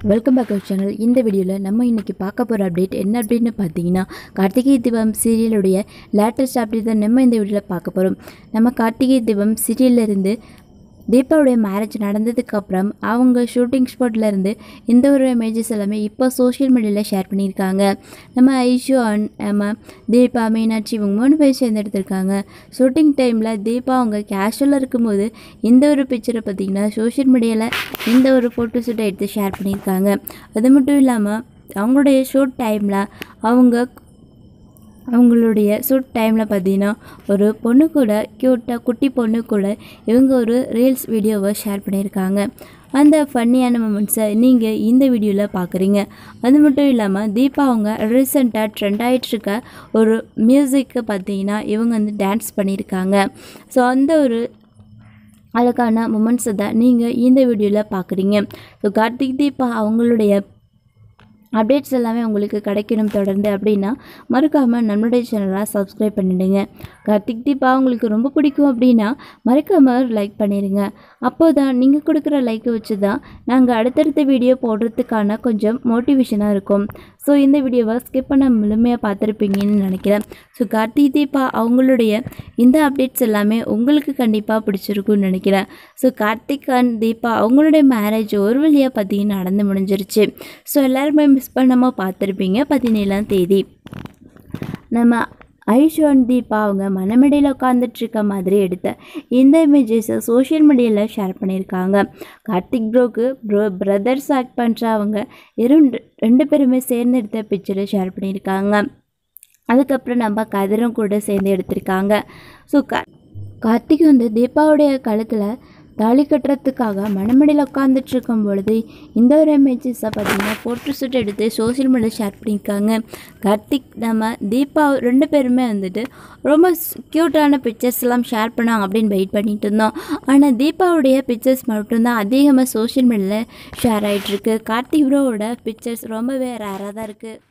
welcome back our channel இந்த வீடியோவில் நம்ம இன்றைக்கி பார்க்க போகிற அப்டேட் என்ன அப்படின்னு பார்த்தீங்கன்னா கார்த்திகை தீபம் சீரியலுடைய லேட்டஸ்ட் அப்டேட் தான் நம்ம இந்த வீடியோவில் பார்க்க போகிறோம் நம்ம கார்த்திகை தீபம் சீரியல்ல இருந்து தீபாவுடைய மேரேஜ் நடந்ததுக்கப்புறம் அவங்க ஷூட்டிங் ஸ்பாட்லேருந்து இந்த ஒரு இமேஜஸ் எல்லாமே இப்போ சோஷியல் மீடியாவில் ஷேர் பண்ணியிருக்காங்க நம்ம ஐஷு அண்ட் நம்ம தீபா மீனாட்சி இவங்க மூணு பேர் சேர்ந்து எடுத்திருக்காங்க ஷூட்டிங் டைமில் தீபா அவங்க கேஷுவலாக இருக்கும்போது இந்த ஒரு பிக்சரை பார்த்திங்கன்னா சோஷியல் மீடியாவில் இந்த ஒரு ஃபோட்டோ ஷூட்டை எடுத்து ஷேர் பண்ணியிருக்காங்க அது மட்டும் இல்லாமல் அவங்களுடைய ஷூட் டைமில் அவங்க அவங்களுடைய ஷூட் டைமில் பார்த்தீங்கன்னா ஒரு பொண்ணு கூட க்யூட்டாக குட்டி பொண்ணு கூட இவங்க ஒரு ரீல்ஸ் வீடியோவை ஷேர் பண்ணியிருக்காங்க அந்த ஃபன்னியான மூமெண்ட்ஸை நீங்கள் இந்த வீடியோவில் பார்க்குறீங்க அது மட்டும் இல்லாமல் தீபா அவங்க ரீசெண்டாக ட்ரெண்ட் ஆகிட்டுருக்க ஒரு மியூசிக்கை பார்த்தீங்கன்னா இவங்க வந்து டான்ஸ் பண்ணியிருக்காங்க ஸோ அந்த ஒரு அழகான மூமெண்ட்ஸை தான் நீங்கள் இந்த வீடியோவில் பார்க்குறீங்க ஸோ கார்த்திக் தீபா அவங்களுடைய அப்டேட்ஸ் எல்லாமே உங்களுக்கு கிடைக்கணும் தொடர்ந்து அப்படின்னா மறக்காமல் நம்மளுடைய சேனலாக சப்ஸ்கிரைப் பண்ணிடுங்க கார்த்திக் தீபா உங்களுக்கு ரொம்ப பிடிக்கும் அப்படின்னா மறக்காமல் லைக் பண்ணிடுங்க அப்போ தான் நீங்கள் கொடுக்குற லைக்கை வச்சு தான் நாங்கள் அடுத்தடுத்த வீடியோ போடுறதுக்கான கொஞ்சம் மோட்டிவேஷனாக இருக்கும் ஸோ இந்த வீடியோவை ஸ்கிப் பண்ண முழுமையாக பார்த்துருப்பீங்கன்னு நினைக்கிறேன் ஸோ கார்த்திக் தீபா அவங்களுடைய இந்த அப்டேட்ஸ் எல்லாமே உங்களுக்கு கண்டிப்பாக பிடிச்சிருக்கும்னு நினைக்கிறேன் ஸோ கார்த்திக் அண்ட் தீபா அவங்களுடைய மேரேஜ் ஒரு வழியாக பார்த்தீங்கன்னா நடந்து முடிஞ்சிருச்சு ஸோ எல்லாருமே மிஸ் பண்ணாமல் பார்த்துருப்பீங்க பதினேழாம் தேதி நம்ம ஐஷு அண்ட் தீபா அவங்க மனமேடையில் உட்காந்துட்டு இருக்க மாதிரி எடுத்த இந்த இமேஜஸை சோஷியல் மீடியாவில் ஷேர் பண்ணியிருக்காங்க கார்த்திக் ப்ரோக்கு ப்ரோ பிரதர்ஸ் ஆக்ட் பண்ணுற அவங்க இரண்டு ரெண்டு பேருமே சேர்ந்து எடுத்த பிக்சரை ஷேர் பண்ணியிருக்காங்க அதுக்கப்புறம் நம்ம கதிரும் கூட சேர்ந்து எடுத்திருக்காங்க ஸோ கா கார்த்திக் வந்து தீபாவுடைய கழுத்தில் தாலி கட்டுறதுக்காக மணமடியில் உட்காந்துட்டு இருக்கும் பொழுது இந்த ஒரு இமேஜஸை பார்த்தீங்கன்னா ஃபோட்டோ ஷூட் எடுத்து சோஷியல் மீடியாவில் ஷேர் பண்ணியிருக்காங்க கார்த்திக் நம்ம தீபா ரெண்டு பேருமே வந்துட்டு ரொம்ப க்யூட்டான பிக்சர்ஸ் எல்லாம் ஷேர் பண்ணாங்க அப்படின்னு வெயிட் பண்ணிட்டு இருந்தோம் ஆனால் தீபாவுடைய பிக்சர்ஸ் மட்டும்தான் அதிகமாக சோஷியல் மீடியாவில் ஷேர் ஆகிட்டுருக்கு கார்த்திக் ப்ரோவோட பிக்சர்ஸ் ரொம்பவே ரேராக தான் இருக்குது